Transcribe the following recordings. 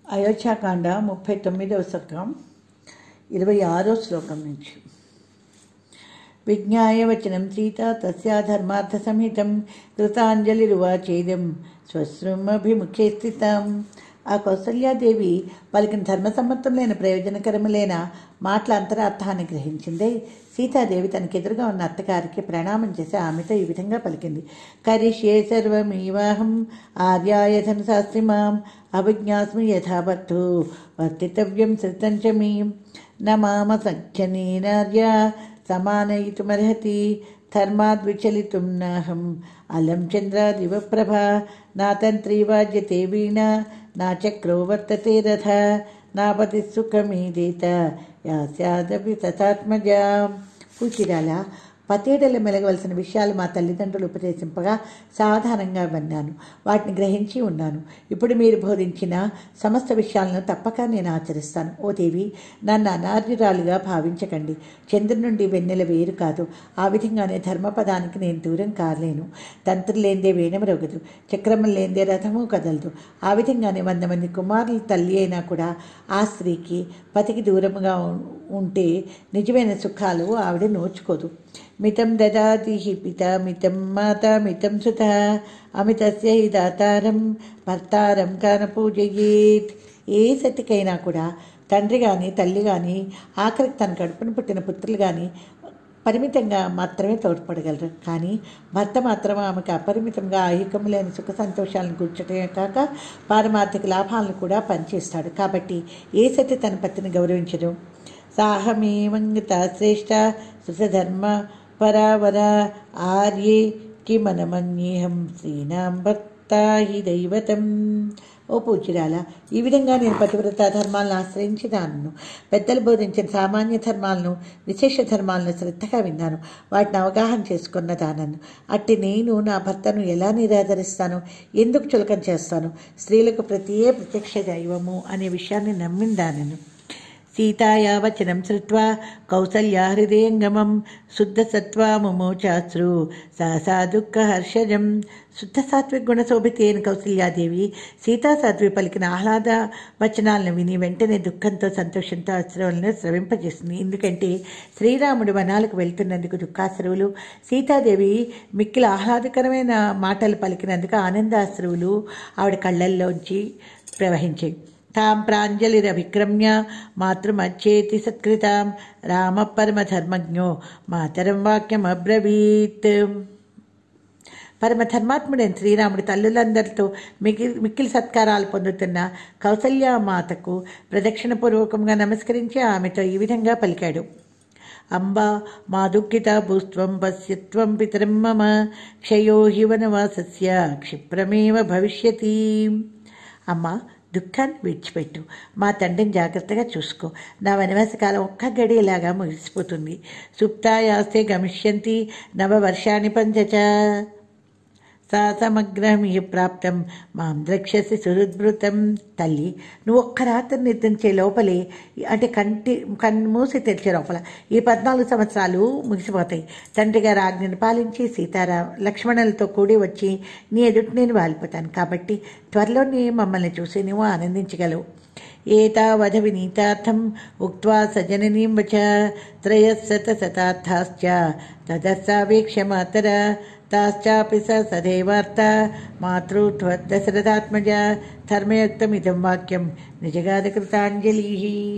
అయోధ్యాకాండ ముప్పై తొమ్మిదవ శతకం ఇరవై ఆరో శ్లోకం నుంచి విజ్ఞాయ వచనం సీత తస్యా ధర్మార్థ సంహితం కృతాంజలిరువాచేదం స్వశ్రుమభిముఖే స్థితం ఆ కౌసల్యాదేవి పలికిన ధర్మసమ్మతములైన ప్రయోజనకరములైన మాటల అంతరార్థాన్ని గ్రహించింది సీతాదేవి తనకెదురుగా ఉన్న అత్తగారికి ప్రణామం చేసి ఆమెతో ఈ విధంగా పలికింది కరిష్యే సర్వమీవాహం ఆర్యాయ ధనశాస్త్రి మాం అభిజ్ఞాస్మి యథావత్తు వర్తితవ్యం శృతం చ మీ నమామ సఖ్యనేనార్య సమానయితుమర్హతి ధర్మాద్విచలితుం నాహం అలం చంద్రాదివప్రభా నా తంత్రీ వాద్యతే వీణ నా చక్రో వర్తతే రథ నాపతి సుఖమీదేత యాస్యాదపి తథాత్మజా పూచిరాల పతేడలు మెలగవలసిన విషయాలు మా తల్లిదండ్రులు ఉపదేశింపగా సాధారణంగా విన్నాను వాటిని గ్రహించి ఉన్నాను ఇప్పుడు మీరు బోధించిన సమస్త విషయాలను తప్పక నేను ఆచరిస్తాను ఓ దేవి నన్ను అనార్యురాలుగా భావించకండి చంద్రుడి నుండి వెన్నెల వేరు కాదు ఆ విధంగానే ధర్మపదానికి నేను దూరం కాలేను తంత్రి లేందే వేణమరొగదు చక్రము లేందే రథము కదలదు ఆ విధంగానే వంద మంది కుమారుల తల్లి అయినా కూడా ఆ స్త్రీకి పతికి దూరముగా ఉంటే నిజమైన సుఖాలు ఆవిడ నోచుకోదు మితం దదాతి హి పిత మితం మాత మితం సుత అమితస్య హి దాతారం భర్తారం కాన పూజయేత్ ఏ సతికైనా కూడా తండ్రి కానీ తల్లి కానీ ఆఖరికి తన కడుపున పుట్టిన పుత్రులు కానీ పరిమితంగా మాత్రమే తోడ్పడగలరు కానీ భర్త మాత్రం ఆమెకు అపరిమితంగా ఐహికం లేని సుఖ సంతోషాలను కూర్చటమే కాక పారమార్థిక లాభాలను కూడా పనిచేస్తాడు కాబట్టి ఏ సతి తన పత్తిని గౌరవించదు సాహమేవంగత శ్రేష్ట సుధర్మ పరావర ఆర్యే కిమనమన్యేహం శ్రీనాం భక్త హి దైవతం ఓ పూచిరాల ఈ విధంగా నేను పతివ్రత ధర్మాలను ఆశ్రయించి దానను పెద్దలు బోధించిన సామాన్య ధర్మాలను విశేష ధర్మాలను శ్రద్ధగా విన్నాను వాటిని అవగాహన చేసుకున్న దానను అట్టి నేను నా భర్తను ఎలా నిరాదరిస్తాను ఎందుకు చులకం చేస్తాను స్త్రీలకు ప్రతియే ప్రత్యక్ష దైవము అనే విషయాన్ని నమ్మిందానను సీతాయా వచనం శ్రుత్వా కౌసల్యా హృదయంగమం శుద్ధసత్వా ముమోచాశ్రు సహసా దుఃఖహర్షజం శుద్ధ సాత్విక గుణశోభితి అయిన కౌసల్యాదేవి సీతా సాత్వి పలికిన ఆహ్లాద వచనాలను విని వెంటనే దుఃఖంతో సంతోషంతో అశ్రవులను స్రవింపజేస్తుంది ఎందుకంటే శ్రీరాముడు వనాలకు వెళ్తున్నందుకు దుఃఖాశ్రువులు సీతాదేవి మిక్కిల ఆహ్లాదకరమైన మాటలు పలికినందుకు ఆనందాశ్రువులు ఆవిడ కళ్ళల్లోంచి ప్రవహించాయి తాం ప్రాంజలిరభిక్రమ్య మాతృమచ్చేతి సత్కృతాం రామ పరమధర్మజ్ఞో మాతరం వాక్యం అబ్రవీత్ పరమధర్మాత్ముడైన శ్రీరాముడు తల్లులందరితో మిగి మిక్కిలి సత్కారాలు పొందుతున్న కౌసల్యామాతకు ప్రదక్షిణపూర్వకంగా నమస్కరించి ఆమెతో ఈ విధంగా పలికాడు అంబా మా దుఃఖిత భూస్త్వం పశ్యత్వం పితరం మమ క్షయో హి వనవాసస్య క్షిప్రమేవ భవిష్యతి అమ్మ దుఃఖాన్ని విడిచిపెట్టు మా తండ్రిని జాగ్రత్తగా చూసుకో నా వనవాసకాలం ఒక్క గడియలాగా ముగిసిపోతుంది సుప్తాయాస్తే గమిష్యంతి నవవర్షాన్ని పంచచ సా సమగ్రమిహ ప్రాప్తం మాం ద్రక్ష్యసి సుహృద్భృతం తల్లి నువ్వు ఒక్క రాత్రి నిద్రించే లోపలే అంటే కంటి కన్ను మూసి తెరిచే లోపల ఈ పద్నాలుగు సంవత్సరాలు ముగిసిపోతాయి తండ్రి గారు ఆజ్ఞను పాలించి సీతారా లక్ష్మణులతో కూడి వచ్చి నీ ఎదుటి నేను వాలిపోతాను కాబట్టి త్వరలోనే మమ్మల్ని చూసి నువ్వు ఆనందించగలవు ఏతావధ వినీతార్థం ఉక్త్వా సజననీం వచ త్రయశత శతార్థాశ్చ తదస్సావేక్ష్య మాతర తాశ్చాపి స సదేవార్త మాతృత్వదశరథాత్మజ ధర్మయుక్తమిదం వాక్యం నిజగాదకృతాంజలి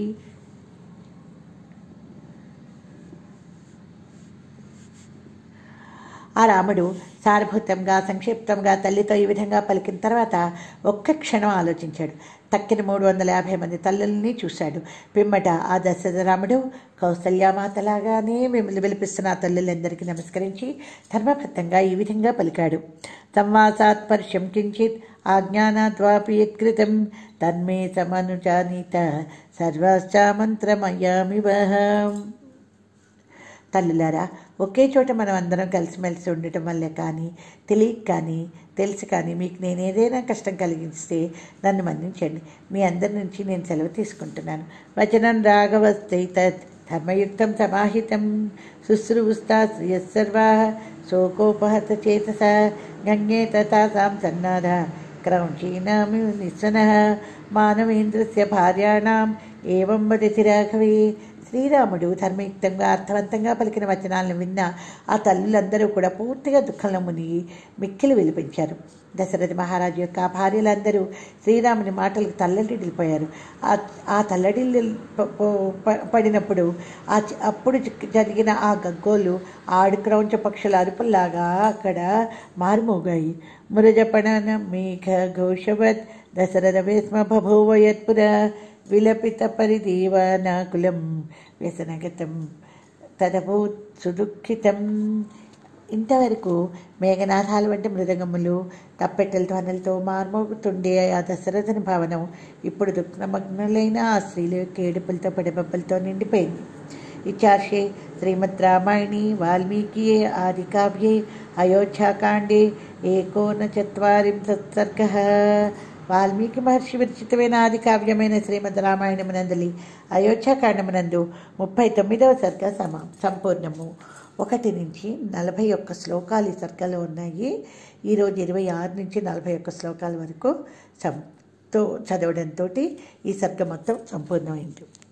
ఆ రాముడు సారభూతంగా సంక్షిప్తంగా తల్లితో ఈ విధంగా పలికిన తర్వాత ఒక్క క్షణం ఆలోచించాడు తక్కిన మూడు వందల యాభై మంది తల్లుల్ని చూశాడు పిమ్మట ఆ దశరథరాముడు కౌసల్యామాతలాగానే మిమ్మల్ని పిలిపిస్తున్న ఆ తల్లులందరికీ నమస్కరించి ధర్మబద్ధంగా ఈ విధంగా పలికాడు సంవాసాత్పర్శం కించిత్ ఆజ్ఞానాద్వాపి యత్కృతం తన్మే సమనుజానీత సర్వాశ్చామంత్రమయామివ తల్లులారా ఒకే చోట మనం అందరం కలిసిమెలిసి ఉండటం వల్లే కానీ తెలియక కానీ తెలిసి కానీ మీకు నేను ఏదైనా కష్టం కలిగిస్తే నన్ను మన్నించండి మీ అందరి నుంచి నేను సెలవు తీసుకుంటున్నాను వచనం రాఘవస్తై తత్ ధర్మయుక్తం సమాహితం శుశ్రూస్తా శ్రియసర్వా శోకోపహత చేతస గంగే తథాసాం సన్నాధ క్రౌంచీనామి నిస్సన మానవేంద్రస్య భార్యాణం ఏవం వదతి రాఘవే శ్రీరాముడు ధర్మయుక్తంగా అర్థవంతంగా పలికిన వచనాలను విన్న ఆ తల్లులందరూ కూడా పూర్తిగా దుఃఖంలో మునిగి మిక్కిలి వెలిపించారు దశరథ మహారాజు యొక్క ఆ భార్యలందరూ శ్రీరాముని మాటలకు తల్లడిల్లిపోయారు ఆ ఆ తల్లడిల్లి ప- ప- ప- పడినప్పుడు ఆ చ- అప్పుడు జ- జరిగిన ఆ గగ్గోలు ఆడు క్రౌంచ పక్షుల అరుపుల్లాగా అక్కడ మారుమోగాయి మురజపణన మేఘ ఘోషవత్ దశరథ వేస్మ బభూవ యత్పుర విలపిత పరిదీవానాకులం వ్యసనగతం తదభూత్ సుదుఃఖితం ఇంతవరకు మేఘనాథాల వంటి మృదంగములు తప్పెట్టెల ధ్వనులతో మార్మోగుతుండే ఆ దశరథని భవనం ఇప్పుడు దుఃఖమగ్నులైన ఆ స్త్రీల యొక్క ఏడుపులతో పడిబబ్బలతో నిండిపోయింది ఇచార్షే శ్రీమద్ రామాయణి వాల్మీకి ఆదికావ్యే అయోధ్యాకాండే ఏకోనచత్వారింశత్ సర్గ వాల్మీకి మహర్షి విరచితమైన ఆది కావ్యమైన శ్రీమద్ రామాయణమునందలి అయోధ్యాకాండమునందు ముప్పై తొమ్మిదవ సర్గ సమా సంపూర్ణము ఒకటి నుంచి నలభై ఒక్క శ్లోకాలు ఈ సర్గలో ఉన్నాయి ఈరోజు ఇరవై ఆరు నుంచి నలభై ఒక్క శ్లోకాల వరకు సంతో చదవడంతో ఈ సర్గ మొత్తం సంపూర్ణమైంది